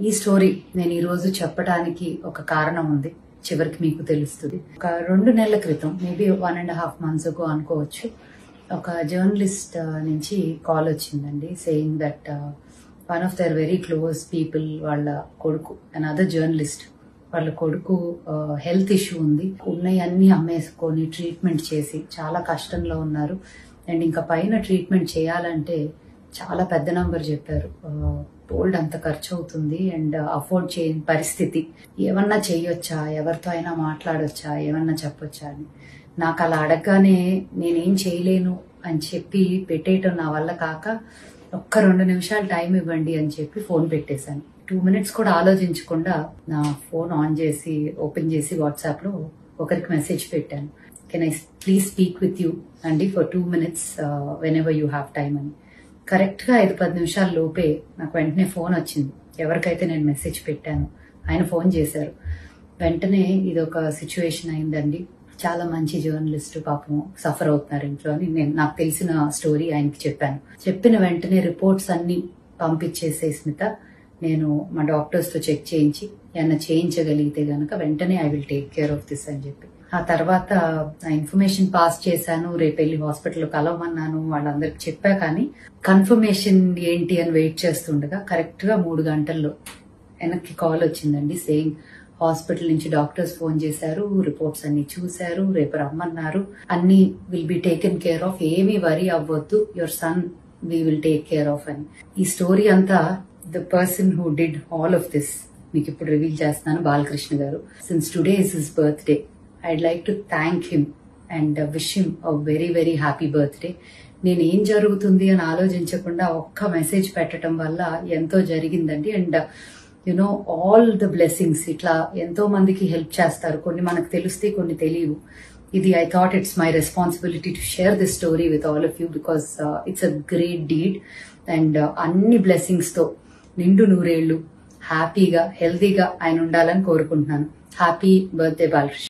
ఈ స్టోరీ నేను ఈ రోజు చెప్పడానికి ఒక కారణం ఉంది చివరికి మీకు తెలుస్తుంది ఒక రెండు నెలల క్రితం maybe one and half months ago అనుకోవచ్చు ఒక జర్నలిస్ట్ నుంచి కాల్ వచ్చిందండి saying that one of their very close people వాళ్ళ కొడుకు అండ్ అదర్ జర్నలిస్ట్ వాళ్ళ కొడుకు హెల్త్ ఇష్యూ ఉంది ఉన్నవన్నీ అమ్మేసుకొని ట్రీట్మెంట్ చేసి చాలా కష్టంలో ఉన్నారు అండ్ ఇంకా పైన ట్రీట్మెంట్ చేయాలంటే చాలా పెద్ద నంబర్ చెప్పారు టోల్డ్ అంత ఖర్చు అవుతుంది అండ్ అఫోర్డ్ చేయని పరిస్థితి ఏమన్నా చెయ్యొచ్చా ఎవరితో అయినా మాట్లాడొచ్చా ఏమన్నా చెప్పొచ్చా అని నాకు అలా అడగగానే నేనేం చేయలేను అని చెప్పి పెట్టేయటం నా వల్ల కాక ఒక్క రెండు నిమిషాలు టైం ఇవ్వండి అని చెప్పి ఫోన్ పెట్టేశాను టూ మినిట్స్ కూడా ఆలోచించకుండా నా ఫోన్ ఆన్ చేసి ఓపెన్ చేసి వాట్సాప్ లో ఒకరికి మెసేజ్ పెట్టాను can I please speak with you అండి for two minutes whenever you have time అని కరెక్ట్ గా ఐదు పది నిమిషాల లోపే నాకు వెంటనే ఫోన్ వచ్చింది ఎవరికైతే నేను మెసేజ్ పెట్టాను ఆయన ఫోన్ చేశారు వెంటనే ఇది ఒక సిచ్యువేషన్ అయిందండి చాలా మంచి జర్నలిస్ట్ పాపం సఫర్ అవుతున్నారు ఇంట్లో అని నేను నాకు తెలిసిన స్టోరీ ఆయనకి చెప్పాను చెప్పిన వెంటనే రిపోర్ట్స్ అన్ని పంపించేసే స్మిత నేను మా డాక్టర్స్ తో చెక్ చేయించి ఏమన్నా చేయించగలిగితే గనక వెంటనే I will take care of this అని చెప్పి ఆ తర్వాత ఆ ఇన్ఫర్మేషన్ పాస్ చేశాను రేపు వెళ్ళి హాస్పిటల్ కలవమన్నాను వాళ్ళందరికి చెప్పా కానీ కన్ఫర్మేషన్ ఏంటి అని వెయిట్ చేస్తుండగా కరెక్ట్ గా మూడు గంటల్లో వెనక్కి కాల్ వచ్చిందండి సేయింగ్ హాస్పిటల్ నుంచి డాక్టర్స్ ఫోన్ చేశారు రిపోర్ట్స్ అన్ని చూశారు రేపు రమ్మన్నారు అన్ని will be taken care of ఏమీ వరీ అవ్వద్దు your son we will take care of అని ఈ స్టోరీ అంతా the person who did all of this మీకు ఇప్పుడు రివీల్ చేస్తున్నాను Balakrishna garu since today is his birthday I'd like to thank him and wish him a very very happy birthday నేను ఏం జరుగుతుంది అని ఆలోచించకుండా ఒక్క మెసేజ్ పెట్టడం వల్ల ఎంతో జరిగిందండి and you know all the blessings ఇట్లా ఎంతో మందికి హెల్ప్ చేస్తారు కొన్ని మనకు తెలిస్తే కొన్ని తెలియవు ఇది I thought it's my responsibility to share this story with all of you because it's a great deed and అన్ని బ్లెస్సింగ్స్ తో నిండు నూరేళ్లు హ్యాపీగా హెల్తీగా ఆయన ఉండాలని కోరుకుంటున్నాను హ్యాపీ బర్త్డే బాలకృష్ణ